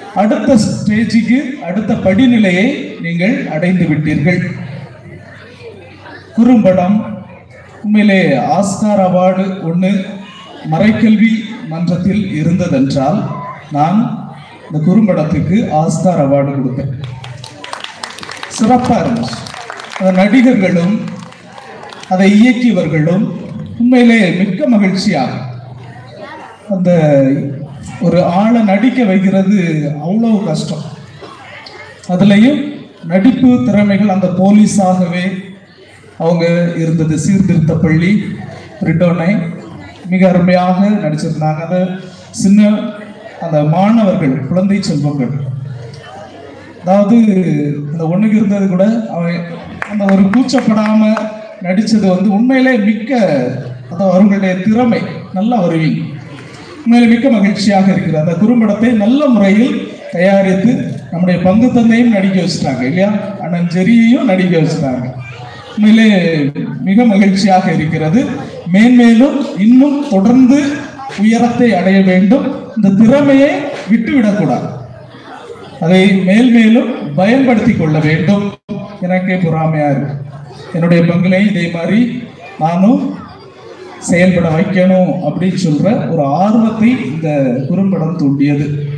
அடுத்த ஸ்டேஜுக்கு அடுத்த படிநிலையை நீங்கள் அடைந்து விட்டீர்கள் குறும்படம் உண்மையிலே ஆஸ்கார் அவார்டு ஒன்று மறைக்கல்வி மன்றத்தில் இருந்ததென்றால் நான் இந்த குறும்படத்துக்கு ஆஸ்கார் அவார்டு கொடுப்பேன் சிறப்பாக இருந்துச்சு அந்த நடிகர்களும் அதை இயக்கியவர்களும் உண்மையிலே மிக்க மகிழ்ச்சியாக அந்த ஒரு ஆளை நடிக்க வைக்கிறது அவ்வளவு கஷ்டம் அதுலேயும் நடிப்பு திறமைகள் அந்த போலீஸாகவே அவங்க இருந்தது சீர்திருத்த பள்ளி பிரிட்டோனை மிக அருமையாக நடிச்சிருந்தாங்க அந்த சின்ன அந்த மாணவர்கள் குழந்தை செல்வங்கள் அதாவது அந்த ஒண்ணுக்கு இருந்தது கூட அவன் அந்த ஒரு கூச்சப்படாம நடிச்சது வந்து உண்மையிலே மிக்க அதாவது அவர்களுடைய திறமை நல்லா வருவீங்க உண்மையிலே மிக்க மகிழ்ச்சியாக இருக்கிறது அந்த குறும்படத்தை நல்ல முறையில் தயாரித்து நம்முடைய பங்கு தந்தையும் நடிக்க வச்சுட்டாங்க இல்லையா அண்ணன் ஜெரியையும் நடிக்க வச்சுட்டாங்க உண்மையிலே மிக மகிழ்ச்சியாக இருக்கிறது மேன்மேலும் இன்னும் தொடர்ந்து உயரத்தை அடைய வேண்டும் இந்த திறமையை விட்டுவிடக்கூடாது அதை மேல் மேலும் பயன்படுத்தி கொள்ள வேண்டும் எனக்கே பொறாமையா இருக்கு என்னுடைய பங்குலையும் இதே மாதிரி நானும் செயல்பட வைக்கணும் அப்படின்னு சொல்ற ஒரு ஆர்வத்தை இந்த குறும்படம் தூண்டியது